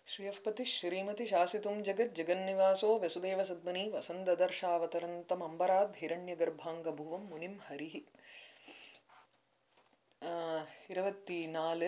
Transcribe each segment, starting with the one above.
श्रियःपतिः श्रीमति शासितुं जगज्जगन्निवासो वसुदेवसद्मनि वसन्ददर्शावतरन्तम् अम्बराद् हिरण्यगर्भाङ्गभुवं मुनिं हरिः இருபத்தி நாலு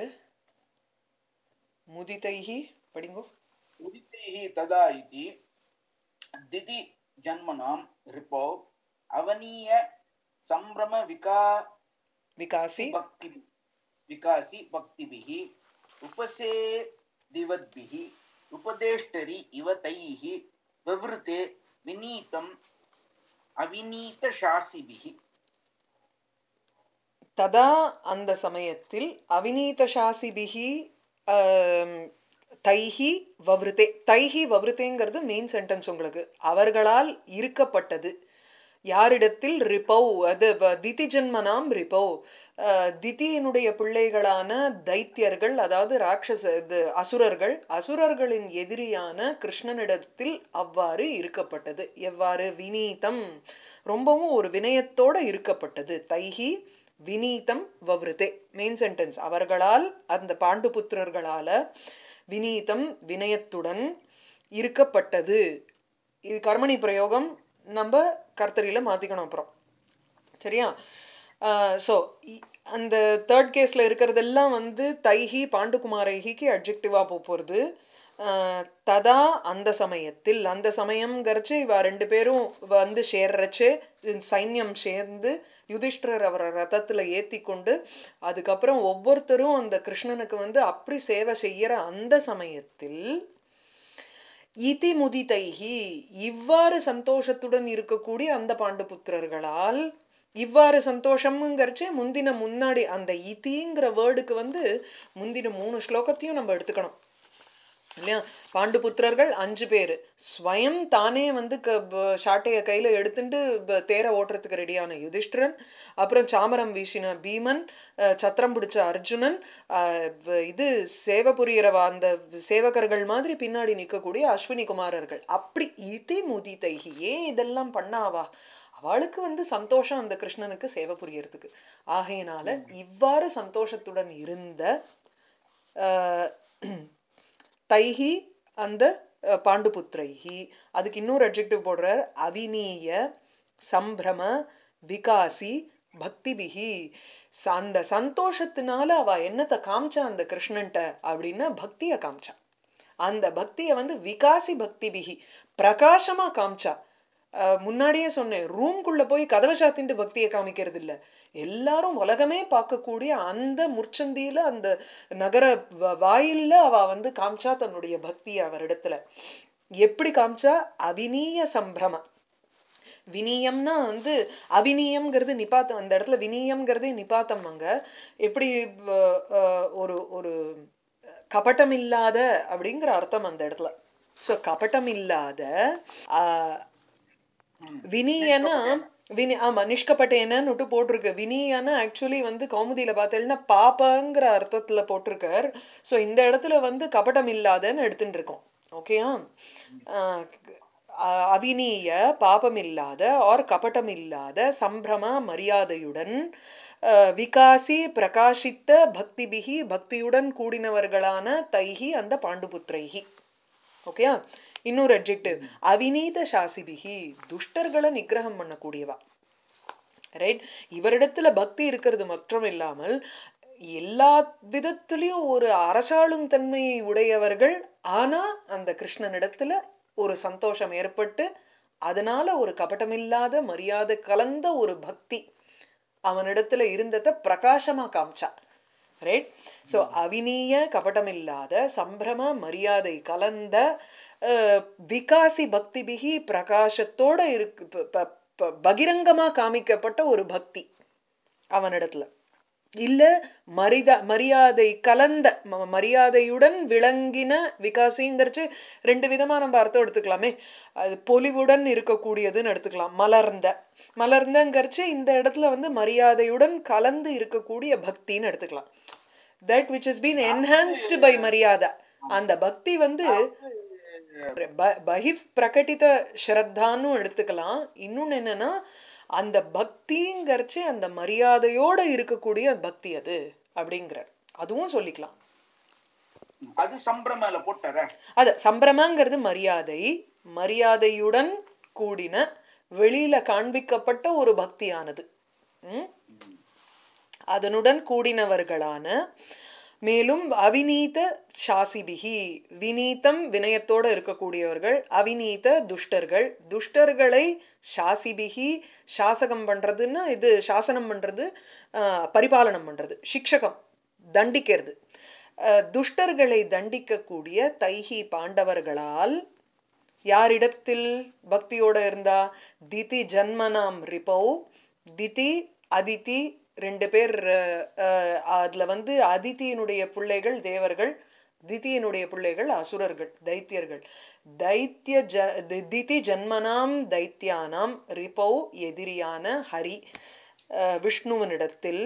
முதிதைஹி படிங்கோ उदितैः तदा इति दिदि जन्मनां ऋपौ अवनीय सम्भ्रमविका விகாசி भक्ति विकासि भक्तिभिः उपसेदिवद्भिः उपदेष्टरि इव तैः ववृते विनीतम् अविनीतशासिभिः ததா அந்த சமயத்தில் அவிநீதசாசிபிகி ஆம், தைஹி வவ்ருதே தைஹி வவ்ருதேங்கிறது மெயின் சென்டென்ஸ் உங்களுக்கு அவர்களால் இருக்கப்பட்டது யாரிடத்தில் ரிபௌ அது வ- திதி ஜன்மனாம் ரிபௌ அஹ், திதியினுடைய பிள்ளைகளான தைத்தியர்கள் அதாவது ராட்சச இது அசுரர்கள் அசுரர்களின் எதிரியான கிருஷ்ணனிடத்தில் அவ்வாறு இருக்கப்பட்டது எவ்வாறு வினீதம் ரொம்பவும் ஒரு வினயத்தோட இருக்கப்பட்டது தைஹி வினீதம் வவ்ருதே மெயின் சென்டென்ஸ் அவர்களால் அந்த பாண்டுபுத்திரர்களால வினீதம் வினயத்துடன் இருக்கப்பட்டது இது கர்மணி பிரயோகம் நம்ம கர்த்தரியில மாத்திக்கணும் அப்புறம் சரியா ஸோ அந்த தேர்ட் கேஸில் இருக்கிறதெல்லாம் வந்து தைஹி பாண்டுகுமாரைஹிக்கு அட்ஜெக்டிவாக போக போகிறது ததா அந்த சமயத்தில் அந்த சமயம்ங்கிறச்சு இவ ரெண்டு பேரும் வந்து சேர்றச்சு சைன்யம் சேர்ந்து யுதிஷ்டிரர் அவரை ரதத்தில் ஏற்றி கொண்டு அதுக்கப்புறம் ஒவ்வொருத்தரும் அந்த கிருஷ்ணனுக்கு வந்து அப்படி சேவை செய்யற அந்த சமயத்தில் இதி முதிதைஹி இவ்வாறு சந்தோஷத்துடன் இருக்கக்கூடிய அந்த பாண்டுபுத்திரர்களால் இவ்வாறு சந்தோஷம்ங்கிறச்சே முந்தின முன்னாடி அந்த இதிங்கிற வேர்டுக்கு வந்து முந்தின மூணு ஸ்லோகத்தையும் நம்ம எடுத்துக்கணும் இல்லையா பாண்டுபுத்திரர்கள் அஞ்சு பேர் ஸ்வயம் தானே வந்து க ப- சாட்டைய கையில எடுத்துட்டு ப- தேரை ஓட்டுறதுக்கு ரெடியான யுதிஷ்டிரன் அப்புறம் சாமரம் வீசின பீமன் அஹ், சத்திரம் பிடிச்ச அர்ஜுனன் அஹ், வ- இது சேவை புரியறவா அந்த சேவகர்கள் மாதிரி பின்னாடி நிற்கக்கூடிய அஸ்வினி குமாரர்கள் அப்படி இதி முதிதைகி ஏன் இதெல்லாம் பண்ணாவா அவளுக்கு வந்து சந்தோஷம் அந்த கிருஷ்ணனுக்கு சேவை புரியறதுக்கு ஆகையினால இவ்வாறு சந்தோஷத்துடன் இருந்த அஹ், தைஹி அந்த அஹ், பாண்டுபுத்திரைஹி அதுக்கு இன்னொரு அட்ஜெக்டிவ் போடுறார் அவினீய சம்பிரம விகாசி பக்திபிகி ச- அந்த சந்தோஷத்தினால அவ என்னத்தை காமிச்சா அந்த கிருஷ்ணன்ட்ட அப்படின்னா பக்தியை காமிச்சா அந்த பக்தியை வந்து விகாசி பக்திபிகி பிரகாசமா காமிச்சா அஹ், முன்னாடியே சொன்னேன் ரூம்குள்ள போய் கதவை சாத்தின்ட்டு பக்தியை காமிக்கிறது இல்ல எல்லாரும் உலகமே பார்க்கக்கூடிய அந்த முற்சந்தியில அந்த நகர வ- வாயில்ல அவ வந்து காமிச்சா தன்னுடைய பக்தியை அவரிடத்துல எப்படி காமிச்சா அவினீய சம்பிரம வினீயம்னா வந்து அவினீயம்ங்கிறது நிபாத்தம் அந்த இடத்துல வினீயம்ங்கிறதே நிபாத்தம் அங்க எப்படி அஹ், அஹ், ஒரு ஒரு கபட்டம் இல்லாத அப்படிங்கிற அர்த்தம் அந்த இடத்துல ஸோ கபட்டம் இல்லாத ஆஹ், வினியனா வினி ஆமா நிஷ்கப்பட்டேனன்னு விட்டு போட்டிருக்கு வினியனா ஆக்சுவலி வந்து கௌமுதியில பார்த்தேன்னா பாப்பங்கிற அர்த்தத்துல போட்டிருக்கார் ஸோ இந்த இடத்துல வந்து கபடம் இல்லாதன்னு எடுத்துட்டு இருக்கோம் ஓகேயா அவினீய பாபம் இல்லாத ஆர் கபடம் இல்லாத சம்பிரம மரியாதையுடன் ஆஹ், விகாசி பிரகாசித்த பக்திபிகி பக்தியுடன் கூடினவர்களான தைஹி அந்த பாண்டுபுத்திரைஹி ஓகேயா இன்னொரு அட்ஜெக்டிவ் அவிநீத சாசிபிகி துஷ்டர்களை நிக்கிரகம் பண்ணக்கூடியவா ரைட் இவரிடத்துல பக்தி இருக்கிறது மட்டும் இல்லாமல் எல்லா விதத்திலையும் ஒரு அரசாளும் தன்மையை உடையவர்கள் ஆனா அந்த கிருஷ்ணனிடத்துல ஒரு சந்தோஷம் ஏற்பட்டு அதனால ஒரு கபட்டமில்லாத மரியாதை கலந்த ஒரு பக்தி அவனிடத்துல இருந்ததை பிரகாசமா காமிச்சா ரைட் ஸோ அவினீய கபடமில்லாத சம்பிரம மரியாதை கலந்த அஹ், விகாசி பக்திபிகி பிரகாசத்தோட இருக்கு ப- ப- ப- பகிரங்கமா காமிக்கப்பட்ட ஒரு பக்தி அவனிடத்துல இல்ல மரிதா மரியாதை கலந்த ம- மரியாதையுடன் விளங்கின விகாசிங்கிறச்சு ரெண்டு விதமா நம்ம அர்த்தம் எடுத்துக்கலாமே அது பொலிவுடன் இருக்கக்கூடியதுன்னு எடுத்துக்கலாம் மலர்ந்த மலர்ந்தங்கிறச்சு இந்த இடத்துல வந்து மரியாதையுடன் கலந்து இருக்கக்கூடிய பக்தின்னு எடுத்துக்கலாம் that which has been enhanced by மரியாதை அந்த பக்தி வந்து ப- பகிப் பிரகட்டித ஸ்ரத்தான்னு எடுத்துக்கலாம் இன்னொன்னு என்னன்னா அந்த பக்திங்கிறச்சு அந்த மரியாதையோட இருக்கக்கூடிய பக்தி அது அப்படிங்கிறார் அதுவும் சொல்லிக்கலாம் அது சம்பிரமல போட்டார அது சம்பிரமங்கிறது மரியாதை மரியாதையுடன் கூடின வெளியில காண்பிக்கப்பட்ட ஒரு பக்தியானது ம்? அதனுடன் கூடினவர்களான மேலும் அவிநீத சாசிபிகி வினீதம் வினயத்தோட இருக்கக்கூடியவர்கள் அவிநீத துஷ்டர்கள் துஷ்டர்களை சாசிபிகி சாசகம் பண்றதுன்னா இது சாசனம் பண்றது ஆஹ், பரிபாலனம் பண்றது சிக்ஷகம் தண்டிக்கிறது அஹ், துஷ்டர்களை தண்டிக்கக்கூடிய தைஹி பாண்டவர்களால் யாரிடத்தில் பக்தியோட இருந்தா திதி ஜன்மனாம் ரிபௌ திதி அதிதி ரெண்டு பேர் அஹ், அஹ், அதுல வந்து அதிதியினுடைய பிள்ளைகள் தேவர்கள் திதியினுடைய பிள்ளைகள் அசுரர்கள் தைத்தியர்கள் தைத்திய ஜ தி- திதி ஜன்மனாம் தைத்தியானாம் ரிபௌ எதிரியான ஹரி அஹ், விஷ்ணுவனிடத்தில்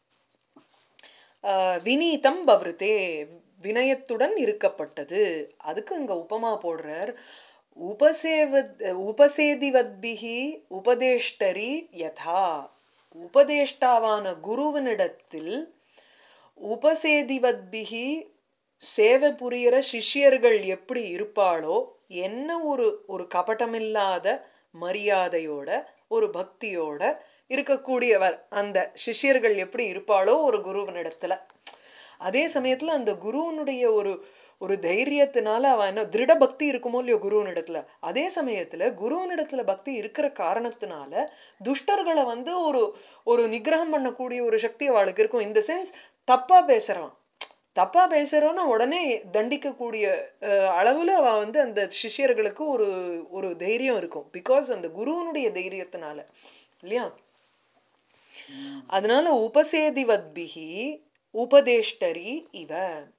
ஆஹ் வினீதம் பவ்ருதே வினயத்துடன் இருக்கப்பட்டது அதுக்கு இங்க உபமா போடுறார் உபசேவத் உபசேதிவத்பிகி உபதேஷ்டரி யதா உபதேஷ்டாவான குருவனிடத்தில் உபசேதிவத்பிகி சேவை புரியிற சிஷ்யர்கள் எப்படி இருப்பாளோ என்ன ஒரு ஒரு கபட்டமில்லாத மரியாதையோட ஒரு பக்தியோட இருக்கக்கூடியவர் அந்த சிஷ்யர்கள் எப்படி இருப்பாளோ ஒரு குருவனிடத்துல அதே சமயத்துல அந்த குருவனுடைய ஒரு ஒரு தைரியத்தினால அவன் என்ன திருட பக்தி இருக்குமோ இல்லையோ குருவனிடத்துல அதே சமயத்துல குருவனிடத்துல பக்தி இருக்கிற காரணத்தினால துஷ்டர்களை வந்து ஒரு ஒரு நிகிரகம் பண்ணக்கூடிய ஒரு சக்தி அவளுக்கு இருக்கும் இந்த சென்ஸ் தப்பா பேசுறான் தப்பா பேசுறோன்னா உடனே தண்டிக்கக்கூடிய அஹ், அளவுல அவ வந்து அந்த சிஷ்யர்களுக்கு ஒரு ஒரு தைரியம் இருக்கும் பிகாஸ் அந்த குருவனுடைய தைரியத்தினால இல்லையா அதனால உபசேதிவத்பிகி உபதேஷ்டரி இவ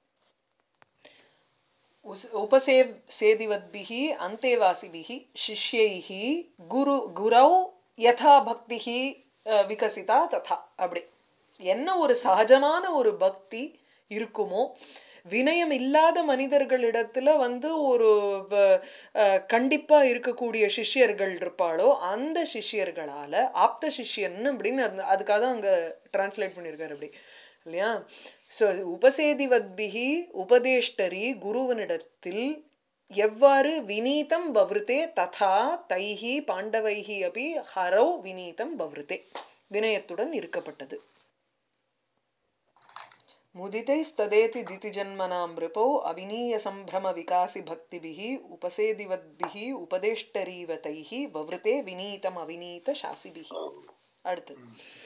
உஸ்- உபசேவ் சேதிவத்பிகி அந்தேவாசிபிகி சிஷ்யைஹி குரு குரௌ யதா பக்திஹி அஹ், விகசிதா ததா அப்படி என்ன ஒரு சகஜமான ஒரு பக்தி இருக்குமோ வினயம் இல்லாத மனிதர்களிடத்துல வந்து ஒரு வ- அஹ், கண்டிப்பா இருக்கக்கூடிய சிஷ்யர்கள் இருப்பாளோ அந்த சிஷ்யர்களால ஆப்த சிஷ்யன் அப்படின்னு அந்த- அதுக்காக தான் அங்க டிரான்ஸ்லேட் பண்ணியிருக்காரு அப்படி இல்லையா ஸோ உபசேதிவத்பிகி உபதேஷ்டரி குருவனிடத்தில் எவ்வாறு வினீதம் பவ்ருதே ததா தைஹி பாண்டவைஹி அபி ஹரௌ வினீதம் பவ்ருதே வினயத்துடன் இருக்கப்பட்டது मुदितैस्तदेति दितिजन्मनां नृपौ अविनीयसम्भ्रमविकासि भक्तिभिः उपसेदिवद्भिः उपदेष्टरीव तैः ववृते विनीतम् अविनीतशासिभिः அடுத்தது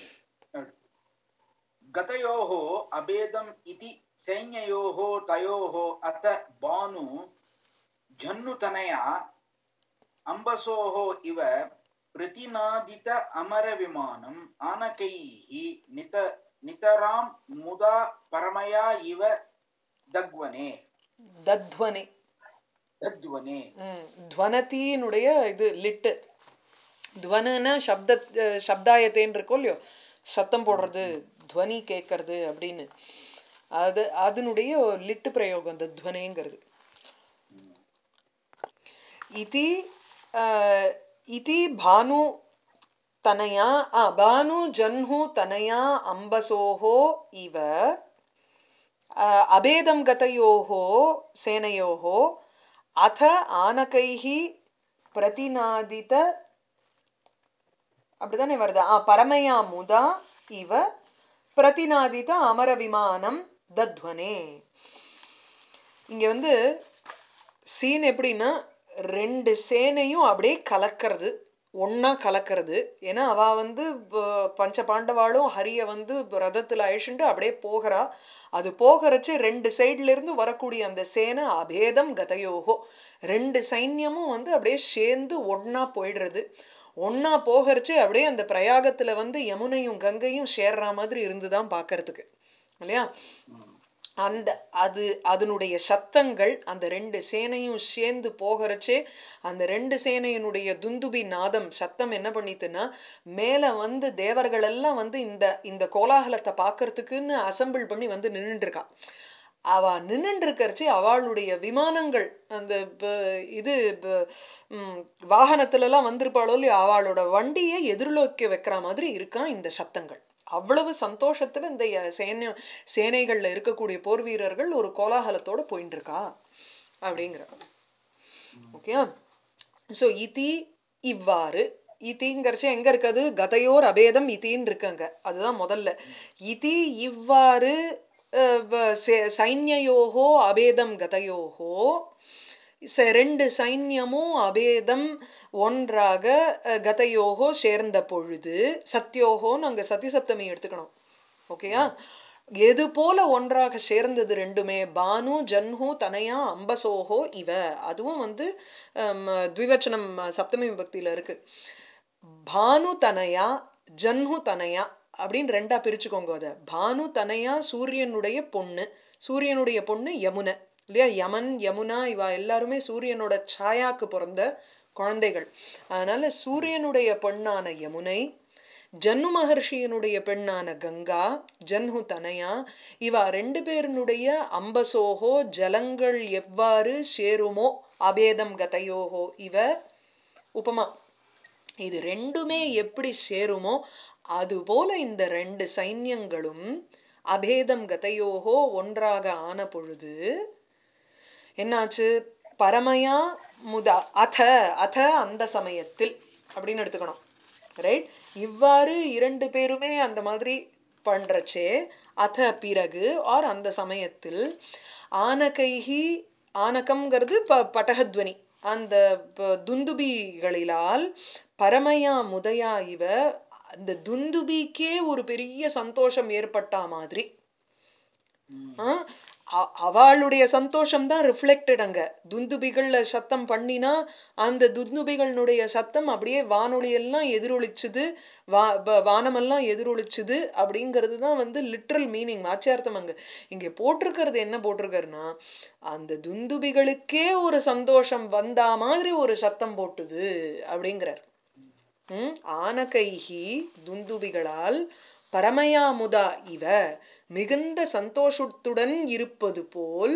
गतयोः अभेदम् इति सैन्ययोः तयोः अथ भानु जन्नुतनया अम्बसोः इव प्रतिनादित अमरविमानम् आनकैः नित नितरां मुदा परमया इव दग्वने தத்வனே दद्वने ம், துவனத்தினுடைய இது லிட்டு துவனுன்னா சப்த சப்தாயத்தேன்னு இருக்கோ இல்லையோ சத்தம் போடுறது துவனி கேட்கறது அப்படின்னு அது அதனுடைய லிட்டு பிரயோகம் அந்த துவனேங்கிறது इति अ, इति भानु तनया आ, भानु जह्नु तनया अम्बसोः इव अ, अभेदं गतयोः सेनयोः अथ आनकैः प्रतिनादित அப்படிதானே வருது ஆ பரமயா முதா இவ பிரதிநாதித அமர விமானம் தத்வனே இங்க வந்து சீன் எப்படின்னா ரெண்டு சேனையும் அப்படியே கலக்கிறது ஒண்ணா கலக்கிறது ஏன்னா அவ வந்து ப- பஞ்ச பாண்டவாளும் ஹரிய வந்து ரதத்துல அழிச்சுட்டு அப்படியே போகிறா அது போகிறச்சு ரெண்டு சைடுல இருந்து வரக்கூடிய அந்த சேனை அபேதம் கதையோகோ ரெண்டு சைன்யமும் வந்து அப்படியே சேர்ந்து ஒண்ணா போயிடுறது ஒண்ணா போகிறச்சு அப்படியே அந்த பிரயாகத்துல வந்து யமுனையும் கங்கையும் சேர்ற மாதிரி இருந்துதான் பார்க்கிறதுக்கு இல்லையா அந்த அது அதனுடைய சத்தங்கள் அந்த ரெண்டு சேனையும் சேர்ந்து போகிறச்சே அந்த ரெண்டு சேனையினுடைய துந்துபி நாதம் சத்தம் என்ன பண்ணித்துன்னா மேல வந்து தேவர்கள் எல்லாம் வந்து இந்த இந்த கோலாகலத்தை பார்க்கறதுக்குன்னு அசெம்பிள் பண்ணி வந்து நின்னுட்டு இருக்கா அவ நின்னுட்டு இருக்கறச்சு அவளுடைய விமானங்கள் அந்த ப- இது ப- ம், வாகனத்துல எல்லாம் வந்திருப்பாளோ இல்லையோ அவளோட வண்டியை எதிர்நோக்கி வைக்கிற மாதிரி இருக்கான் இந்த சத்தங்கள் அவ்வளவு சந்தோஷத்துல இந்த ய- சேனை சேனைகள்ல இருக்கக்கூடிய போர் வீரர்கள் ஒரு கோலாகலத்தோட போயிட்டு இருக்கா அப்படிங்கிற ஓகே ஸோ இதி இவ்வாறு இதிங்கிறச்சு எங்க இருக்குது கதையோர் அபேதம் இதின்னு இருக்காங்க அதுதான் முதல்ல இதி இவ்வாறு அஹ், வ- சே- சைன்யயோகோ அபேதம் கதையோகோ ச- ரெண்டு சைன்யமும் அபேதம் ஒன்றாக அஹ், கதையோகோ சேர்ந்த பொழுது சத்யோகோன்னு அங்க சதி சப்தமி எடுத்துக்கணும் ஓகேயா எது போல ஒன்றாக சேர்ந்தது ரெண்டுமே பானு ஜன்ஹு தனயா அம்பசோஹோ இவ அதுவும் வந்து ஹம், த்விவச்சனம் சப்தமி விபக்தியில இருக்கு பானு தனயா ஜன்ஹு தனயா அப்படின்னு ரெண்டா பிரிச்சுக்கோங்க அதை பானு தனயா சூரியனுடைய பொண்ணு சூரியனுடைய பொண்ணு யமுனை இல்லையா யமன் யமுனா இவ எல்லாருமே சூரியனோட சாயாக்கு பிறந்த குழந்தைகள் அதனால சூரியனுடைய பெண்ணான யமுனை ஜன்னு மகர்ஷியினுடைய பெண்ணான கங்கா ஜன்ஹு தனயா இவ ரெண்டு பேரினுடைய அம்பசோகோ ஜலங்கள் எவ்வாறு சேருமோ அபேதம் கதையோகோ இவ உபமா இது ரெண்டுமே எப்படி சேருமோ அதுபோல இந்த ரெண்டு சைன்யங்களும் அபேதம் கதையோகோ ஒன்றாக ஆன பொழுது என்னாச்சு பரமயா முதா அத அத அந்த சமயத்தில் அப்படின்னு எடுத்துக்கணும் ரைட் இவ்வாறு இரண்டு பேருமே அந்த மாதிரி பண்றச்சே அத பிறகு ஆர் அந்த சமயத்தில் ஆனகைஹி ஆனகம்ங்கிறது ப பட்டகத்வனி அந்த ப- துந்துபிகளிலால் பரமயா முதயா இவ அந்த துந்துபிக்கே ஒரு பெரிய சந்தோஷம் ஏற்பட்டா மாதிரி ஆ, அ- அவளுடைய சந்தோஷம் தான் ரிஃப்ளெக்டட் அங்க துந்துபிகள்ல சத்தம் பண்ணினா அந்த துந்துபிகளுடைய சத்தம் அப்படியே வானொலி எல்லாம் எதிரொலிச்சுது வா வ- வானமெல்லாம் எதிரொலிச்சுது அப்படிங்கிறது தான் வந்து லிட்ரல் மீனிங் வாச்சியார்த்தம் அங்க இங்க போட்டிருக்கிறது என்ன போட்டிருக்காருன்னா அந்த துந்துபிகளுக்கே ஒரு சந்தோஷம் வந்தா மாதிரி ஒரு சத்தம் போட்டுது அப்படிங்கிறார் ம், ஆனகைஹி துந்துபிகளால் பரமயாமுதா இவ மிகுந்த சந்தோஷத்துடன் இருப்பது போல்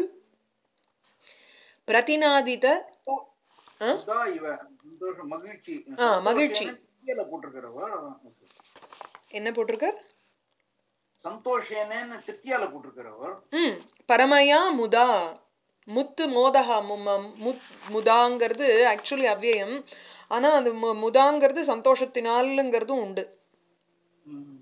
பிரதிநாதித இதா இவ சந்தோஷம் மகிழ்ச்சி ஆ, மகிழ்ச்சி. கீழே போட்டிருக்கிறவர் என்ன போட்டிருக்கார் சந்தோஷேனன்னு திருத்தியால போட்டிருக்கிறவர் ம் பரமயா முதா முத்து மோதகா மு- ம- முத் முதாங்கிறது ஆக்சுவலி அவ்யயம் ஆனா அது மு- முதாங்கிறது சந்தோஷத்தினாலுங்கிறதும் உண்டு ம்.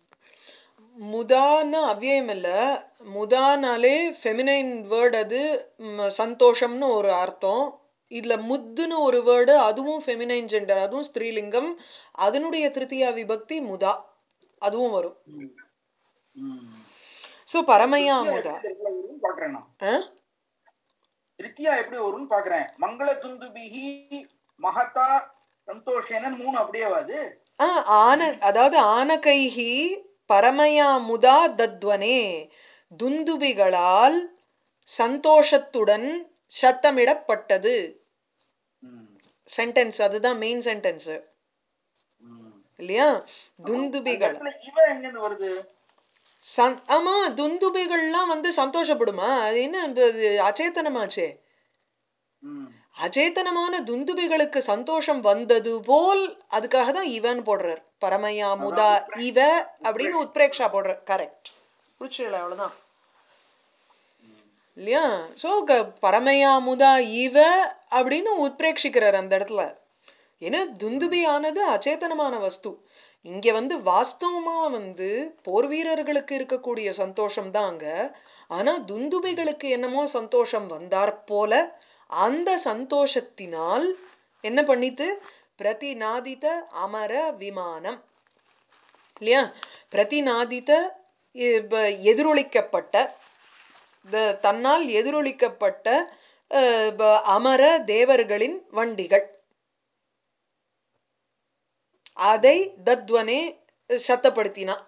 முதான்னா அவ்யயம் இல்ல முதானாலே ஃபெமினைன் வேர்ட் அது ம், சந்தோஷம்னு ஒரு அர்த்தம் இதுல முத்துன்னு ஒரு வேர்டு அதுவும் ஃபெமினைன் ஜெண்டர் அதுவும் ஸ்திரீலிங்கம் அதனுடைய திருத்தியா விபக்தி முதா அதுவும் வரும் ம். ம். சோ பரமயா திருத்தியா முதா எப்படி எவ்வளவு வரும்னு பாக்குறேன் நான் ஆ? திருத்தியா எப்படி வரும்னு பாக்குறேன் மங்கள துந்துபிகி மகதா சந்தோஷேனன் மூணு அப்படியே வாது ஆ, ஆன அதாவது ஆனகைஹி பரமயா முதா தத்வனே துந்துபிகளால் சந்தோஷத்துடன் சத்தமிடப்பட்டது ம். சென்டென்ஸ் அதுதான் மெயின் சென்டென்ஸ் ம். இல்லையா அந்த துந்துபிகள் இடத்துல இவ எங்கிருந்து வருது சந் ஆமா துந்துபிகள்லாம் வந்து சந்தோஷப்படுமா அது என்ன இது அது அச்சேதனமாச்சே ம். அச்சேதனமான துந்துபிகளுக்கு சந்தோஷம் வந்தது போல் அதுக்காக தான் இவன் போடுறார் பரமயா முதா உத்பிரேக்ஷா. இவ அப்படின்னு உத்பிரேக்ஷா போடுறார் கரெக்ட் புடிச்சிடல அவ்வளவுதான் இல்லையா சோ பரமயா முதா இவ அப்படின்னு உத்பிரேக்ஷிக்கிறார் அந்த இடத்துல ஏன்னா துந்துபி ஆனது அச்சேதனமான வஸ்து இங்க வந்து வாஸ்தவமா வந்து போர் வீரர்களுக்கு இருக்கக்கூடிய சந்தோஷம் தான் அங்க ஆனா துந்துபிகளுக்கு என்னமோ சந்தோஷம் வந்தாற் போல அந்த சந்தோஷத்தினால் என்ன பண்ணித்து பிரதிநாதித அமர விமானம் இல்லையா பிரதிநாதித இ- ப- எதிரொலிக்கப்பட்ட த- தன்னால் எதிரொலிக்கப்பட்ட அஹ், ப- அமர தேவர்களின் வண்டிகள் அதை தத்வனே சத்தப்படுத்தினான்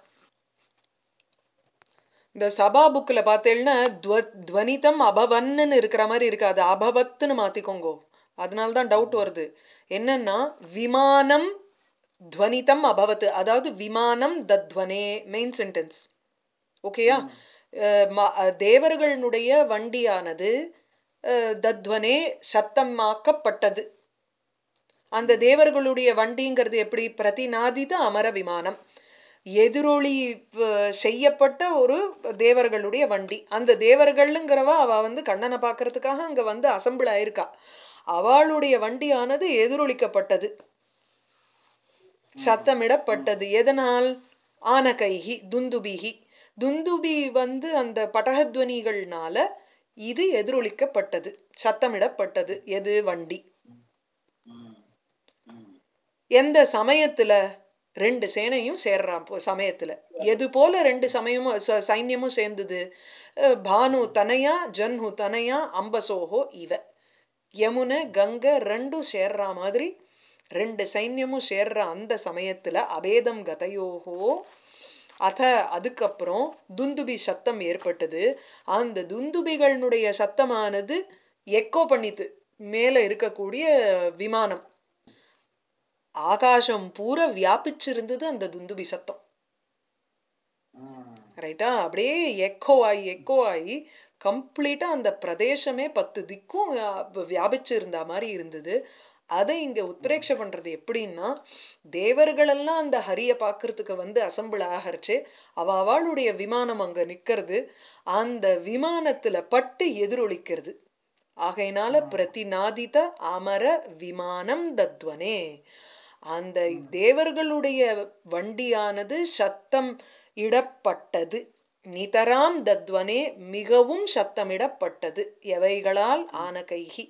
இந்த சபா புக்ல பார்த்தேன்னா துவ- துவனிதம் அபவன்னு இருக்கிற மாதிரி இருக்கு அது அபவத்துன்னு மாத்திக்கோங்கோ அதனால தான் டவுட் வருது என்னன்னா விமானம் துவனிதம் அபவத் அதாவது விமானம் தத்வனே மெயின் சென்டென்ஸ் ஓகேயா அஹ் ம- அஹ் தேவர்களுடைய வண்டியானது அஹ், தத்வனே சத்தமாக்கப்பட்டது அந்த தேவர்களுடைய வண்டிங்கிறது எப்படி பிரதிநாதித அமர விமானம் எதிரொலி அஹ், செய்யப்பட்ட ஒரு தேவர்களுடைய வண்டி அந்த தேவர்கள்ங்கிறவ அவ வந்து கண்ணனை பார்க்கறதுக்காக அங்க வந்து அசம்பிள் ஆயிருக்கா அவளுடைய வண்டியானது எதிரொலிக்கப்பட்டது சத்தமிடப்பட்டது எதனால் ஆனகைஹி துந்துபிகி துந்துபி வந்து அந்த பட்டகத்வனிகள்னால இது எதிரொலிக்கப்பட்டது சத்தமிடப்பட்டது எது வண்டி ம். ம். எந்த சமயத்துல ரெண்டு சேனையும் சேர்றான் போ- சமயத்துல எது போல ரெண்டு சமயமும் ச- சைன்யமும் சேர்ந்தது அஹ் பானு தனையா ஜன்ஹு தனையா அம்பசோஹோ இவ யமுனை கங்கை ரெண்டும் சேர்ற மாதிரி ரெண்டு சைன்யமும் சேர்ற அந்த சமயத்துல அபேதம் கதையோகோ அத அதுக்கப்புறம் துந்துபி சத்தம் ஏற்பட்டது அந்த துந்துபிகளினுடைய சத்தமானது எக்கோ பண்ணித்து மேல இருக்கக்கூடிய விமானம் ஆகாசம் பூரா வியாபிச்சிருந்தது அந்த துந்துபி சத்தம் ம். ரைட்டா அப்படியே எக்கோ ஆகி எக்கோ ஆகி கம்ப்ளீட்டா அந்த பிரதேசமே பத்து திக்கும் அஹ், வியாபிச்சு இருந்த மாதிரி இருந்தது அதை இங்க உத்பிரேட்ச பண்றது எப்படின்னா தேவர்களெல்லாம் அந்த ஹரிய பார்க்கறதுக்கு வந்து அசம்பிள் ஆகரிச்சு அவ அவளுடைய விமானம் அங்க நிக்கிறது அந்த விமானத்துல பட்டு எதிரொலிக்கிறது ஆகையினால பிரதிநாதித அமர விமானம் தத்வனே அந்த தேவர்களுடைய வண்டியானது சத்தம் இடப்பட்டது நிதராம் தத்வனே மிகவும் சத்தமிடப்பட்டது எவைகளால் ஆனகைகி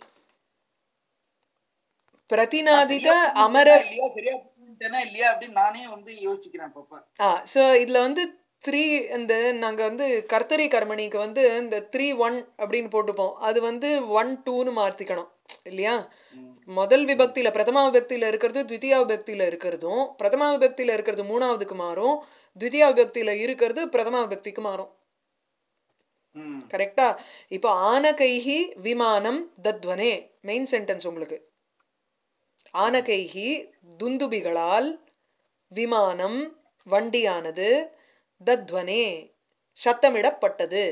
பிரதிநாதித சரியா அமர இல்லையா சரியா புரிஞ்சுட்டேனா இல்லையா அப்படின்னு நானே வந்து யோசிக்கிறேன் அப்பப்ப ஆ ஸோ இதுல வந்து த்ரீ இந்த நாங்க வந்து கர்த்தரி கர்மணிக்கு வந்து இந்த த்ரீ ஒன் அப்படின்னு போட்டுப்போம் அது வந்து ஒன் டூன்னு மாத்திக்கணும் இல்லையா ம். முதல் விபக்தியில பிரதமா விபக்தியில இருக்கிறது த்விதியா விபக்தியில இருக்கிறதும் பிரதமா விபக்தியில இருக்கிறது மூணாவதுக்கு மாறும் த்விதியா விபக்தியில இருக்கிறது பிரதமா விபக்திக்கு மாறும் ம். கரெக்டா இப்போ ஆனகைஹி விமானம் தத்வனே மெயின் சென்டென்ஸ் உங்களுக்கு ஆனகைஹி துந்துபிகளால் விமானம் வண்டியானது தத்வனே சத்தமிடப்பட்டது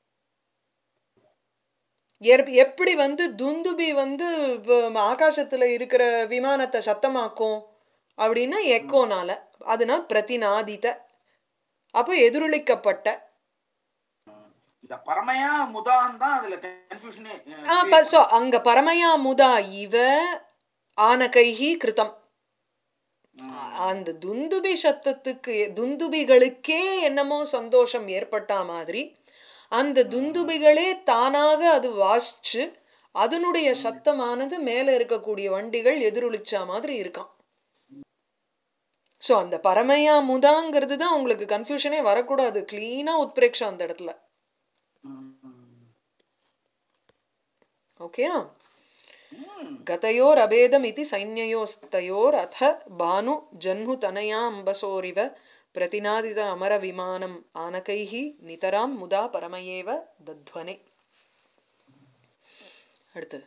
ஏற்- எப்படி வந்து துந்துபி வந்து வ- ஆகாசத்துல இருக்கிற விமானத்தை சத்தமாக்கும் அப்படின்னா எக்கோனால அதுனா பிரதிநாதித அப்போ எதிரொலிக்கப்பட்ட இந்த பரமையா முதான் தான் அதுல கன்ஃபியூஷனே ஆ ப- so அங்க பரமயா முதா இவ ஆனகைஹி கிருதம் அந்த துந்துபி சத்தத்துக்கு துந்துபிகளுக்கே என்னமோ சந்தோஷம் ஏற்பட்ட மாதிரி அந்த துந்துபிகளே தானாக அது வாசிச்சு அதனுடைய சத்தமானது மேல இருக்கக்கூடிய வண்டிகள் எதிரொலிச்சா மாதிரி இருக்கான் சோ அந்த பரமையா முதாங்கிறது தான் உங்களுக்கு கன்ஃபியூஷனே வரக்கூடாது கிளீனா உத்பிரேக்ஷா அந்த இடத்துல ஓகே गतयोरभेदमिति सैन्ययोस्तयोरथ भानु जह्नुतनया अम्बसोरिव प्रतिनादित अमरविमानम् आनकैः नितरां मुदा परमयेव दध्वने அடுத்து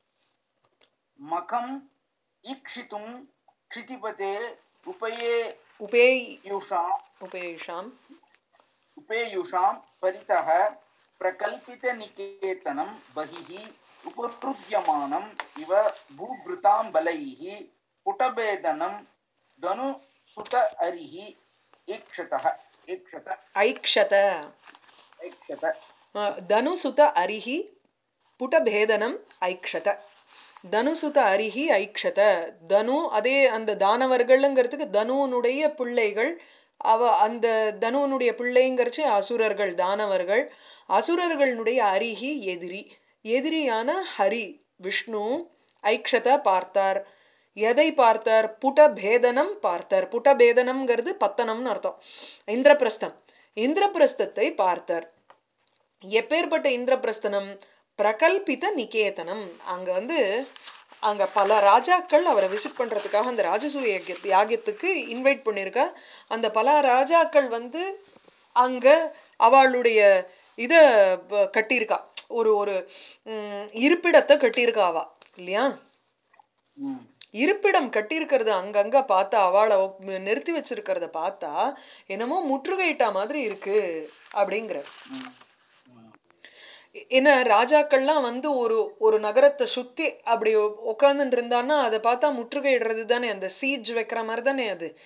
மகம் ஈக்ஷித்தும் क्षितिपते उपये உபேய் युषाम् உபேஷாம் उपेयुषां परितः प्रकल्पितनिकेतनं बहिः उपहृद्यमानम् इव भूभृतां बलैः पुटभेदनं धनुसुत हरिः ईक्षतः ईक्षत ஐக்ஷத ईक्षत தனுசுத அரிஹி புடபேதனம் ஐக்ஷத தனுசுத அரிஹி ஐக்ஷத தனு அதே அந்த தானவர்கள்ங்கிறதுக்கு தனுனுடைய பிள்ளைகள் அவ அந்த தனுனுடைய பிள்ளைங்கிறச்சு அசுரர்கள் தானவர்கள் அசுரர்களுடைய அரிஹி எதிரி எதிரியான ஹரி விஷ்ணு ஐக்ஷத பார்த்தார் எதை பார்த்தார் புடபேதனம் பார்த்தார் புடபேதனம்ங்கிறது பத்தனம்னு அர்த்தம் இந்திரபிரஸ்தம் இந்திரபிரஸ்தத்தை பார்த்தார் எப்பேற்பட்ட இந்திரபிரஸ்தனம் பிரகல்பித நிகேதனம் அங்க வந்து அங்க பல ராஜாக்கள் அவரை விசிட் பண்றதுக்காக அந்த ராஜசூய யக்ஞ- யாகத்துக்கு இன்வைட் பண்ணியிருக்கா அந்த பல ராஜாக்கள் வந்து அங்க அவளுடைய இத ப- கட்டியிருக்கா ஒரு ஒரு ம், இருப்பிடத்தை கட்டியிருக்கா அவ இல்லையா ம். இருப்பிடம் கட்டியிருக்கிறது அங்கங்க பார்த்தா அவளை ஒப்- நிறுத்தி வச்சிருக்கிறத பார்த்தா என்னமோ முற்றுகையிட்டா மாதிரி இருக்கு அப்படிங்கிற ம். ஏன்னா ராஜாக்கள்லாம் வந்து ஒரு ஒரு நகரத்தை சுத்தி அப்படி உட்காந்துட்டு இருந்தான்னா அதை பார்த்தா முற்றுகையிடுறது தானே அந்த சீஜ் வைக்கிற மாதிரி தானே அது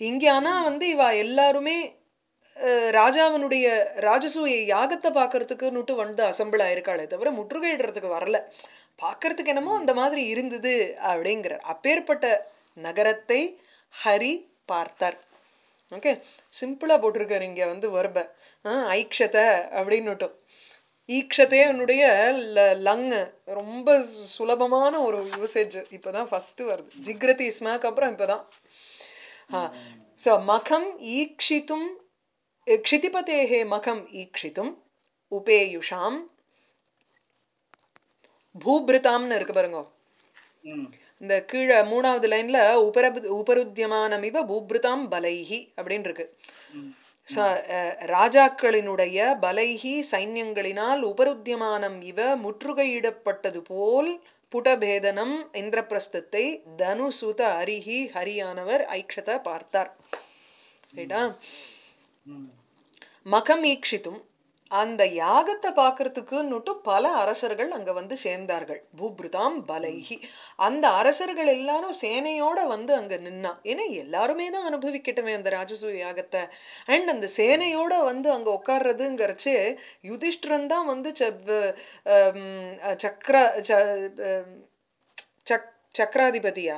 இங்க ஆனா வந்து இவ எல்லாருமே அஹ், ராஜாவினுடைய ராஜசூய யாகத்தை பார்க்கறதுக்குன்னுட்டு வந்து அசம்பிள் ஆயிருக்காளே தவிர முற்றுகையிடுறதுக்கு வரல பார்க்கறதுக்கு என்னமோ அந்த மாதிரி இருந்தது அப்படிங்கிற அப்பேற்பட்ட நகரத்தை ஹரி பார்த்தார் ஓகே சிம்பிளா போட்டிருக்காரு இங்க வந்து வர்ப ஐக்ஷத அப்படின்னுட்டும் ஈக்ஷதே என்னுடைய லங் ரொம்ப சு- சுலபமான ஒரு யூசேஜ் இப்பதான் ஃபர்ஸ்ட் வருது ஜிக்ரதி ஸ்மாக் அப்புறம் இப்பதான் ஸோ மகம் ஈக்ஷித்தும் க்ஷிதிபதேஹே மகம் ஈக்ஷித்தும் உபேயுஷாம் பூபிருதாம்னு இருக்கு பாருங்க ம் இந்த கீழே மூணாவது லைன்ல உபரபு உபருத்தியமானமிவ பூபிருதாம் பலைஹி அப்படின்னு இருக்கு ம் ச- அஹ், ராஜாக்களினுடைய பலைஹி சைன்யங்களினால் உபருத்தியமானம் இவ முற்றுகையிடப்பட்டது போல் புடபேதனம் இந்திரபிரஸ்தத்தை தனுசுத அரிஹி ஹரியானவர் ஐக்ஷத பார்த்தார் ரைட்டா ம் மகம் ஈக்ஷித்தும் அந்த யாகத்தை பார்க்கறதுக்குன்னுட்டு பல அரசர்கள் அங்க வந்து சேர்ந்தார்கள் பூப்ருதாம் பலைஹி அந்த அரசர்கள் எல்லாரும் சேனையோட வந்து அங்க நின்னா ஏன்னா எல்லாருமே தான் அனுபவிக்கட்டுமே அந்த ராஜசூய யாகத்தை அண்ட் அந்த சேனையோட வந்து அங்க உட்கார்றதுங்கிறச்சு யுதிஷ்டிரன் தான் வந்து ச- வ- ஆம், சக்கர ச- ஆம், சக்- சக்கராதிபதியா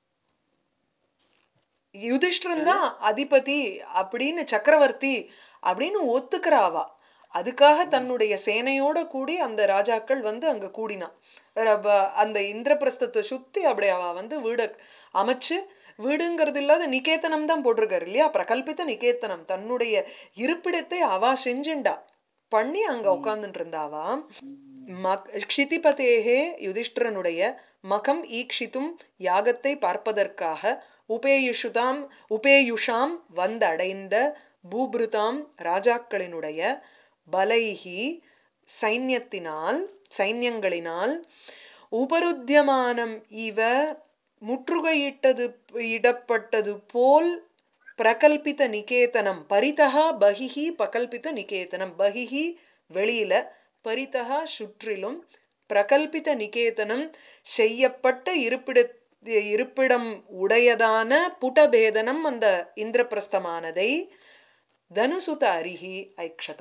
யுதிஷ்டிரன் தான் அதிபதி அப்படின்னு சக்கரவர்த்தி அப்படின்னு ஒத்துக்கிறாவா அதுக்காக தன்னுடைய சேனையோட கூடி அந்த ராஜாக்கள் வந்து அங்க கூடினான் ரப- அந்த இந்திரபிரஸ்தத்தை சுத்தி அப்படி அவ வந்து வீட அமைச்சு வீடுங்கிறது இல்லாத நிகேத்தனம் தான் போட்டிருக்காரு இல்லையா பிரகல்பித்த நிகேத்தனம் தன்னுடைய இருப்பிடத்தை அவ செஞ்சுண்டா பண்ணி அங்க உட்கார்ந்துட்டு இருந்தாவா மக் க்ஷிதிபதேகே யுதிஷ்டிரனுடைய மகம் ஈக்ஷித்தும் யாகத்தை பார்ப்பதற்காக உபேயுஷுதாம் உபேயுஷாம் வந்தடைந்த பூபிருதாம் ராஜாக்களினுடைய பலைஹி சைன்யத்தினால் சைன்யங்களினால் உபருத்தியமானம் இவ முற்றுகையிட்டது இடப்பட்டது போல் பிரகல்பித நிகேதனம் பரிதகா பகிஹி பகல்பித நிகேதனம் பகிஹி வெளியில பரிதகா சுற்றிலும் பிரகல்பித நிகேதனம் செய்யப்பட்ட இருப்பிட இருப்பிடம் உடையதான புடபேதனம் அந்த இந்திரபிரஸ்தமானதை தனுசுத அரிஹி ஐக்ஷத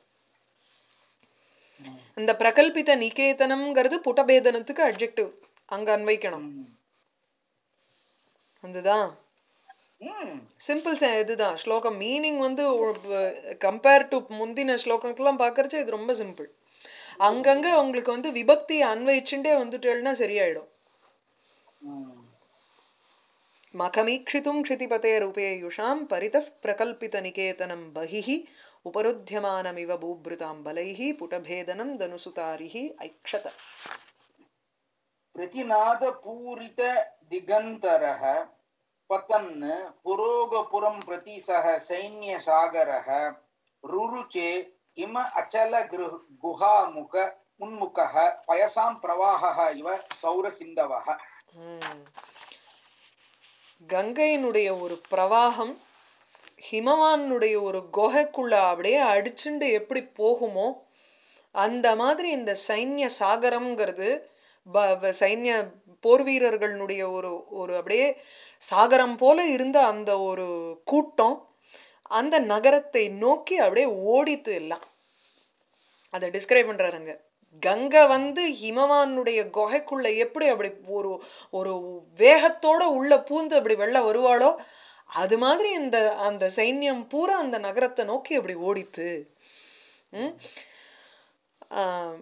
அந்த பிரகல்பித நிகேதனம்ங்கிறது புடபேதனத்துக்கு அட்ஜெக்டிவ் அங்க அன்வைக்கணும் ம் அதுதான் ம் சிம்பிள் இதுதான் ஸ்லோகம் மீனிங் வந்து கம்பேர் டு முந்தின ஸ்லோகங்கள்லாம் பார்க்கறச்சு இது ரொம்ப சிம்பிள் அங்கங்க உங்களுக்கு வந்து விபக்தியை அன்வயிச்சுட்டே வந்துட்டேன்னா சரியாயிடும் ம் மகமீக்ஷித்தும் க்ஷிதிபதேருபேயுஷாம் பரிதः பிரகல்பிதநிகேதனம் बहिः उपरुध्यमानमिव भूभृतां बलैः पुटभेदनं दनुसुतारिः ऐक्षत प्रतिनादपूरित दिगन्तरः पतन् पुरोगपुरं प्रति सः सैन्यसागरः रुरुचे हिम अचल गृह- गुहामुख उन्मुखः पयसां प्रवाहः इव सौरसिन्धवः ம். கங்கையினுடைய ஒரு பிரவாகம் ஹிமவானுடைய ஒரு குகைக்குள்ள அப்படியே அடிச்சுண்டு எப்படி போகுமோ அந்த மாதிரி இந்த சைன்ய சாகரம்ங்கிறது ப- ப- சைன்ய போர் வீரர்களுடைய ஒரு ஒரு அப்படியே சாகரம் போல இருந்த அந்த ஒரு கூட்டம் அந்த நகரத்தை நோக்கி அப்படியே ஓடித்து எல்லாம் அதை டிஸ்கிரைப் பண்றாருங்க கங்கை வந்து ஹிமவானுடைய குகைக்குள்ள எப்படி அப்படி ஒரு ஒரு வேகத்தோட உள்ள பூந்து அப்படி வெளில வருவாளோ அது மாதிரி இந்த அந்த சைன்யம் பூரா அந்த நகரத்தை நோக்கி அப்படி ஓடித்து ம்? ஆம்.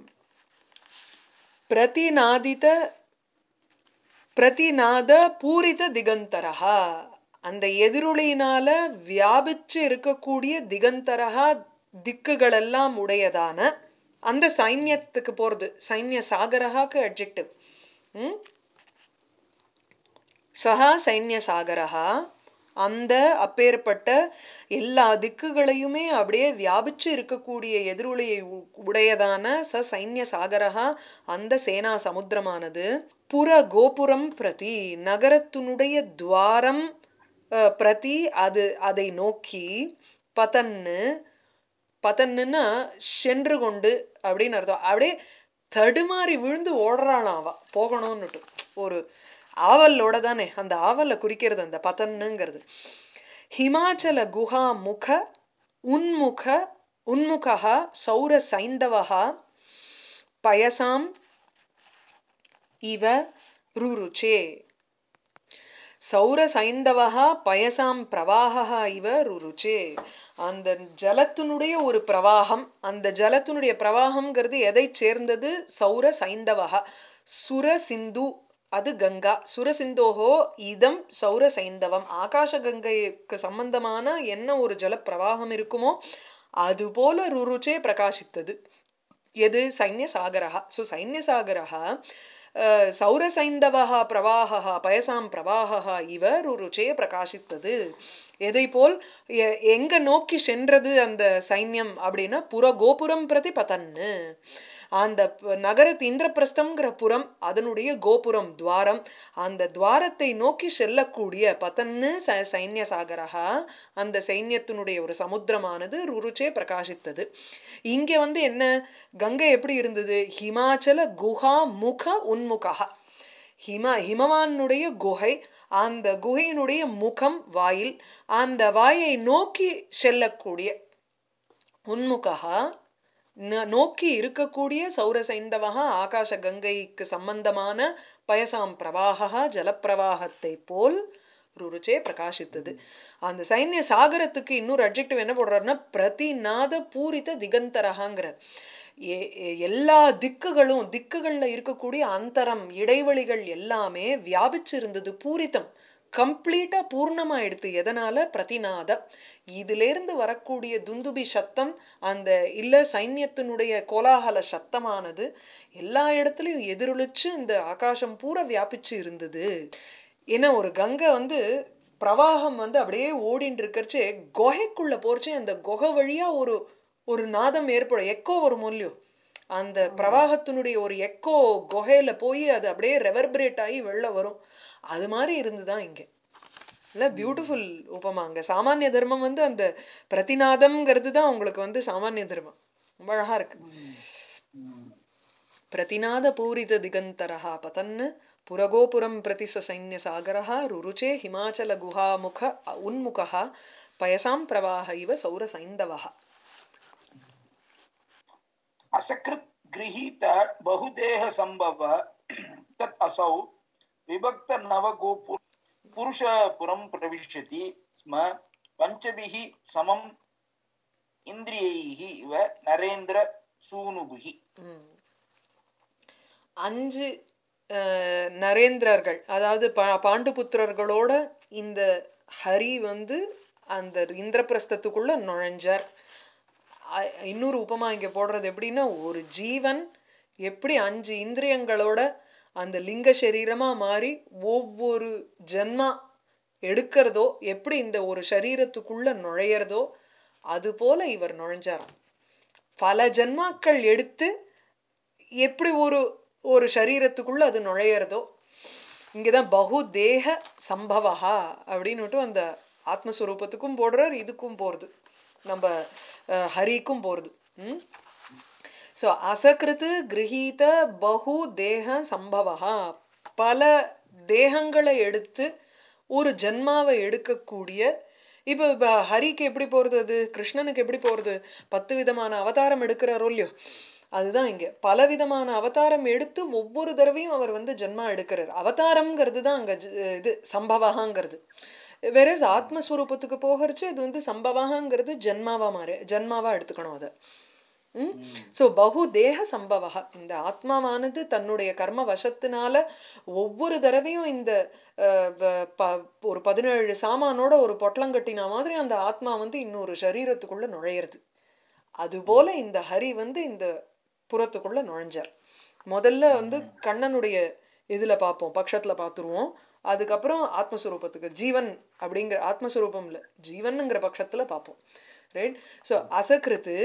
பிரதிநாதித பிரதிநாத பூரித திகந்தரஹா அந்த எதிரொலியினால வியாபிச்சு இருக்கக்கூடிய திகந்தரஹா திக்குகளெல்லாம் உடையதான அந்த சைன்யத்துக்கு போறது சைன்ய சாகரஹாக்கு அட்ஜெக்டிவ் சஹா சைன்ய சாகரஹா அந்த அப்பேற்பட்ட எல்லா திக்குகளையுமே அப்படியே வியாபிச்சு இருக்கக்கூடிய எதிரொலியை உ- உடையதான ச சைன்ய சாகரஹா அந்த சேனா சமுத்திரமானது புற கோபுரம் பிரதி நகரத்தினுடைய துவாரம் அஹ், பிரதி அது அதை நோக்கி பதன்னு பதன்னுன்னா சென்று கொண்டு அப்படின்னு அர்த்தம் அப்படியே தடுமாறி விழுந்து ஓடுறாளாம் அவ போகணும்னுட்டு ஒரு ஆவலோட தானே அந்த ஆவலை குறிக்கிறது அந்த பதன்னுங்கிறது ஹிமாச்சல குஹா முக உன்முக உன்முகः சௌர சைந்தவः பயசாம் இவ ருருச்சே சௌர சைந்தவஹா பயசாம் பிரவாகா இவ ருருச்சே அந்த ஜலத்தினுடைய ஒரு பிரவாகம் அந்த ஜலத்தினுடைய பிரவாகம்ங்கிறது எதை சேர்ந்தது சௌர சைந்தவஹா சுர சிந்து அது கங்கா சுரசிந்தோஹோ இதம் சௌர சைந்தவம் ஆகாச கங்கைக்கு சம்பந்தமான என்ன ஒரு ஜல பிரவாகம் இருக்குமோ அதுபோல ருருச்சே பிரகாசித்தது எது சைன்யசாகரः ஸோ சைன்யசாகரः சௌரசைந்தவः பிரவாகः பயசாம் பிரவாகः இவ ருருச்சே பிரகாசித்தது எதை போல் எ- எங்க நோக்கி சென்றது அந்த சைன்யம் அப்படின்னா புற கோபுரம் பிரதி பதன்னு அந்த ப- நகரத்து இந்திரபிரஸ்தம்ங்கிற புறம் அதனுடைய கோபுரம் துவாரம் அந்த துவாரத்தை நோக்கி செல்லக்கூடிய பதன்னு ச சைன்ய சாகரகா அந்த சைன்யத்தினுடைய ஒரு சமுத்திரமானது ருருச்சே பிரகாசித்தது இங்க வந்து என்ன கங்கை எப்படி இருந்தது ஹிமாச்சல குஹா முக உன்முகா ஹிம ஹிமவானுடைய குகை அந்த குகையினுடைய முகம் வாயில் அந்த வாயை நோக்கி செல்லக்கூடிய உன்முகா ந- நோக்கி இருக்கக்கூடிய சௌரசைந்தவகா ஆகாச கங்கைக்கு சம்பந்தமான பயசாம் பிரவாகா ஜலப்பிரவாகத்தை போல் ருருச்சே பிரகாசித்தது அந்த சைன்ய சாகரத்துக்கு இன்னொரு அட்ஜெக்டிவ் என்ன போடுறாருன்னா பிரதிநாத பூரித திகந்தரகாங்கிற எ- எ- எல்லா திக்குகளும் திக்குகள்ல இருக்கக்கூடிய அந்தரம் இடைவெளிகள் எல்லாமே வியாபிச்சு இருந்தது பூரிதம் கம்ப்ளீட்டா பூர்ணமாயிடுத்து எதனால பிரதிநாத இதிலிருந்து வரக்கூடிய துந்துபி சத்தம் அந்த இல்ல சைன்யத்தினுடைய கோலாகல சத்தமானது எல்லா இடத்துலயும் எதிரொலிச்சு இந்த ஆகாசம் பூரா வியாபிச்சு இருந்தது ஏன்னா ஒரு கங்கை வந்து பிரவாகம் வந்து அப்படியே ஓடின்னு இருக்கறச்சே குகைக்குள்ள போறச்சே அந்த குகை வழியா ஒரு ஒரு நாதம் ஏற்படும் எக்கோ ஒரு மொழியும் அந்த பிரவாகத்தினுடைய ஒரு எக்கோ குகையில போய் அது அப்படியே ரெவர்பரேட் ஆகி வெளில வரும் அது மாதிரி இருந்துதான் இங்க இல்ல பியூட்டிஃபுல் உபமா அங்க சாமானிய தர்மம் வந்து அந்த பிரதிநாதம்ங்கிறது தான் உங்களுக்கு வந்து சாமானிய தர்மம் ரொம்ப அழகா இருக்கு प्रतिनाद पूरित दिगन्तरः पतन् पुरगोपुरं प्रति स सैन्यसागरः रुरुचे हिमाचल गुहामुख उन्मुखः पयसां प्रवाह इव सौरसैन्दवः असकृत् गृहीत बहुदेह संभव तत् असौ विभक्त नवगोपुर पुरुषपुरं प्रविशति स्म पञ्चभिः समम् इन्द्रियैः इव नरेन्द्र सूनुभिः அஞ்சு அஹ், நரேந்திரர்கள் அதாவது பா பாண்டுபுத்திரர்களோட இந்த ஹரி வந்து அந்த இந்திரபிரஸ்தத்துக்குள்ள நுழைஞ்சார் அ- இன்னொரு உபமா இங்க போடுறது எப்படின்னா ஒரு ஜீவன் எப்படி அஞ்சு இந்திரியங்களோட அந்த லிங்க சரீரமா மாறி ஒவ்வொரு ஜென்மா எடுக்கிறதோ எப்படி இந்த ஒரு சரீரத்துக்குள்ள நுழையிறதோ அது போல இவர் நுழைஞ்சாராம் பல ஜென்மாக்கள் எடுத்து எப்படி ஒரு ஒரு சரீரத்துக்குள்ள அது நுழையிறதோ இங்கதான் பகு தேக சம்பவஹா அப்படின்னுட்டு அந்த ஆத்மஸ்வரூபத்துக்கும் போடுறார் இதுக்கும் போறது நம்ம அஹ், ஹரிக்கும் போறது ம் ஸோ அசகிருத்து கிரகீத பகு தேக சம்பவா பல தேகங்களை எடுத்து ஒரு ஜென்மாவை எடுக்கக்கூடிய இப்போ இப்போ ஹரிக்கு எப்படி போகிறது அது கிருஷ்ணனுக்கு எப்படி போகிறது பத்து விதமான அவதாரம் எடுக்கிறாரோ இல்லையோ அதுதான் இங்க பல விதமான அவதாரம் எடுத்து ஒவ்வொரு தடவையும் அவர் வந்து ஜென்மா எடுக்கிறார் அவதாரம்ங்கிறது தான் அங்க ஜ- இது சம்பவகாங்கிறது வேற ஆத்மஸ்வரூபத்துக்கு போகிறச்சு இது வந்து சம்பவகாங்கிறது ஜென்மாவா மாறு ஜென்மாவா எடுத்துக்கணும் அதை ஸோ பகு தேக சம்பவா இந்த ஆத்மாவானது தன்னுடைய கர்ம வசத்தினால ஒவ்வொரு தடவையும் இந்த அஹ், வ- ப- ஒரு பதினேழு சாமானோட ஒரு பொட்டலங்கட்டின மாதிரி அந்த ஆத்மா வந்து இன்னொரு சரீரத்துக்குள்ள நுழையிறது அதுபோல இந்த ஹரி வந்து இந்த புறத்துக்குள்ள நுழைஞ்சார் முதல்ல வந்து கண்ணனுடைய இதுல பார்ப்போம் பட்சத்துல பார்த்துருவோம் அதுக்கப்புறம் ஆத்மஸ்வரூபத்துக்கு ஜீவன் அப்படிங்கிற ஆத்மஸ்வரூபம் இல்ல ஜீவனுங்கிற பட்சத்துல பார்ப்போம் ரைட் ஸோ அசகிருத்து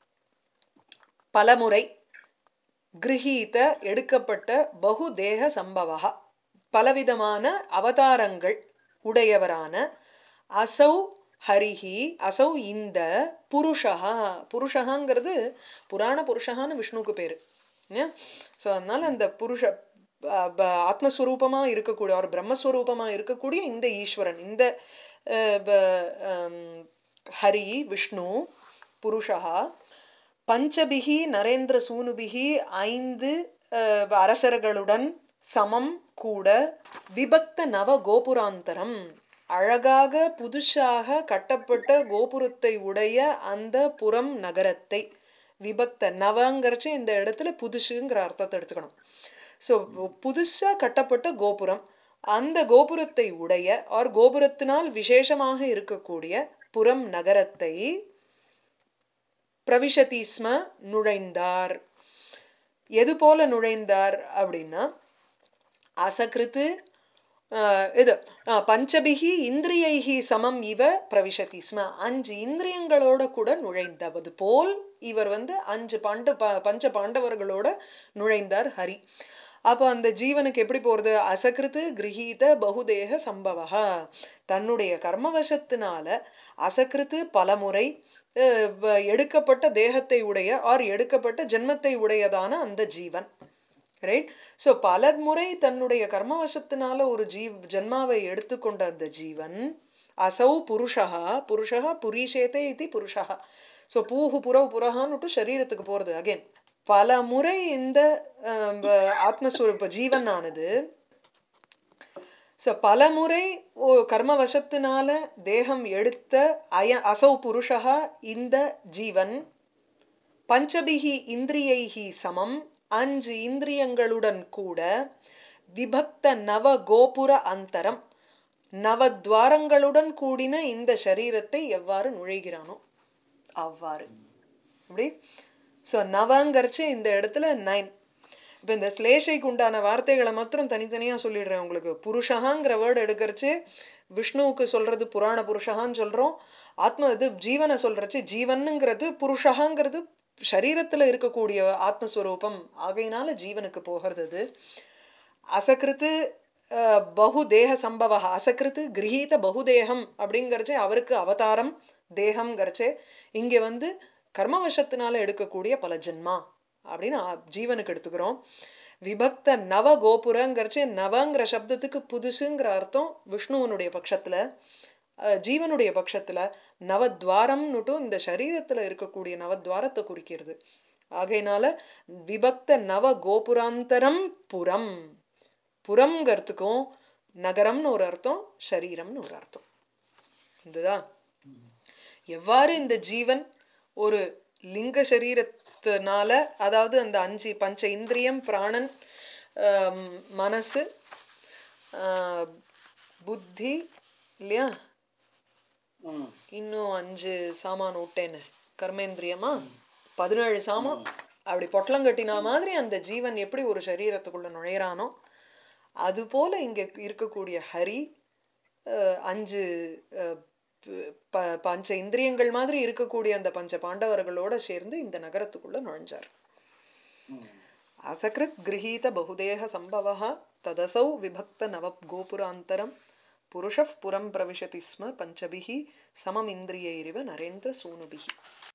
பலமுறை கிரகீத எடுக்கப்பட்ட பகு தேக சம்பவா பலவிதமான அவதாரங்கள் உடையவரான அசௌ ஹரிஹி அசௌ இந்த புருஷா புருஷகாங்கிறது புராண புருஷகான்னு விஷ்ணுவுக்கு பேரு ஸோ அதனால அந்த புருஷ ப- ப- ஆத்மஸ்வரூபமா இருக்கக்கூடிய ஒரு பிரம்மஸ்வரூபமா இருக்கக்கூடிய இந்த ஈஸ்வரன் இந்த அஹ், ப- ஆம், ஹரி விஷ்ணு புருஷா பஞ்சபிகி நரேந்திர சூனுபிகி ஐந்து அஹ், அரசர்களுடன் சமம் கூட விபக்த நவ கோபுராந்தரம் அழகாக புதுசாக கட்டப்பட்ட கோபுரத்தை உடைய அந்த புறம் நகரத்தை விபக்த நவங்கிறச்சு இந்த இடத்துல புதுசுங்கிற அர்த்தத்தை எடுத்துக்கணும் ஸோ புதுசா கட்டப்பட்ட கோபுரம் அந்த கோபுரத்தை உடைய ஆர் கோபுரத்தினால் விசேஷமாக இருக்கக்கூடிய புறம் நகரத்தை பிரவிஷதி ஸ்ம நுழைந்தார் எது போல நுழைந்தார் அப்படின்னா அசகிருத்து ஆஹ், இது ஆஹ், பஞ்சபிகி இந்திரியைகி சமம் இவ பிரவிஷதி ஸ்ம அஞ்சு இந்திரியங்களோட கூட நுழைந்தவது போல் இவர் வந்து அஞ்சு பாண்ட ப- பஞ்ச பாண்டவர்களோட நுழைந்தார் ஹரி அப்போ அந்த ஜீவனுக்கு எப்படி போறது அசகிருத்து கிரகீத பகுதேக சம்பவா தன்னுடைய கர்மவசத்தினால அசகிருத்து பலமுறை அஹ், வ- எடுக்கப்பட்ட தேகத்தை உடைய ஆர் எடுக்கப்பட்ட ஜென்மத்தை உடையதான அந்த ஜீவன் ரைட் ஸோ பல முறை தன்னுடைய கர்மவசத்தினால ஒரு ஜீவ் ஜென்மாவை எடுத்துக்கொண்ட அந்த ஜீவன் அசௌ புருஷா புருஷா புரீஷேதே இது புருஷா ஸோ பூஹு புறவு புறஹான்னுட்டு சரீரத்துக்கு போகிறது அகைன் பல முறை இந்த ஆம், வ- ஆத்மஸ்வரூப ஜீவனானது ஸோ பல முறை ஓ கர்மவசத்தினால தேகம் எடுத்த அய அசௌ புருஷா இந்த ஜீவன் பஞ்சபிகி இந்திரியைகி சமம் அஞ்சு இந்திரியங்களுடன் கூட விபக்த நவ கோபுர அந்தரம் நவத்வாரங்களுடன் கூடின இந்த சரீரத்தை எவ்வாறு நுழைகிறானோ அவ்வாறு அப்படி ஸோ நவங்கரிச்சு இந்த இடத்துல நைன் இப்போ இந்த ஸ்லேஷைக்கு உண்டான வார்த்தைகளை மாத்திரம் தனித்தனியாக சொல்லிடுறேன் உங்களுக்கு புருஷகாங்கிற வேர்டு எடுக்கறச்சு விஷ்ணுவுக்கு சொல்றது புராண புருஷகான்னு சொல்கிறோம் ஆத்ம இது ஜீவனை சொல்றச்சு ஜீவனுங்கிறது புருஷகாங்கிறது சரீரத்தில் இருக்கக்கூடிய ஆத்மஸ்வரூபம் ஆகையினால ஜீவனுக்கு போகிறது அது அசகிருத்து அஹ், பகு தேக சம்பவ அசகிருத்து கிரகீத பகுதேகம் அப்படிங்கிறச்சே அவருக்கு அவதாரம் தேகம்ங்கிறச்சே இங்கே வந்து கர்மவசத்தினால எடுக்கக்கூடிய பல ஜென்மா அப்படின்னு ஆ- ஜீவனுக்கு எடுத்துக்கிறோம் விபக்த நவ கோபுரங்கிறச்சே நவங்கிற சப்தத்துக்கு புதுசுங்கிற அர்த்தம் விஷ்ணுவனுடைய பட்சத்தில் ஜீவனுடைய பட்சத்தில் நவத்வாரம்னுட்டும் இந்த சரீரத்தில் இருக்கக்கூடிய நவத்வாரத்தை குறிக்கிறது ஆகையினால விபக்த நவ கோபுராந்தரம் புறம் புறம்ங்கிறதுக்கும் நகரம்னு ஒரு அர்த்தம் சரீரம்னு ஒரு அர்த்தம் இதுதா எவ்வாறு இந்த ஜீவன் ஒரு லிங்க சரீரத்தினால அதாவது அந்த அஞ்சு பஞ்ச இந்திரியம் பிராணன் ஆம், மனசு ஆ, புத்தி இல்லையா ம் இன்னும் அஞ்சு சாமான் விட்டேன்னு கர்மேந்திரியமா பதினேழு சாமான் அப்படி பொட்டலம் கட்டினா மாதிரி அந்த ஜீவன் எப்படி ஒரு சரீரத்துக்குள்ள நுழையிறானோ அது போல இங்க இருக்கக்கூடிய ஹரி அஹ், அஞ்சு அஹ், ப- ப- பஞ்ச இந்திரியங்கள் மாதிரி இருக்கக்கூடிய அந்த பஞ்ச பாண்டவர்களோட சேர்ந்து இந்த நகரத்துக்குள்ள நுழைஞ்சார் ம் असकृत् गृहीत बहुदेह सम्भवः तदसौ विभक्त नव गोपुरान्तरं पुरुषः पुरं प्रविशति स्म पञ्चभिः सममिन्द्रियैरिव नरेन्द्रसूनुभिः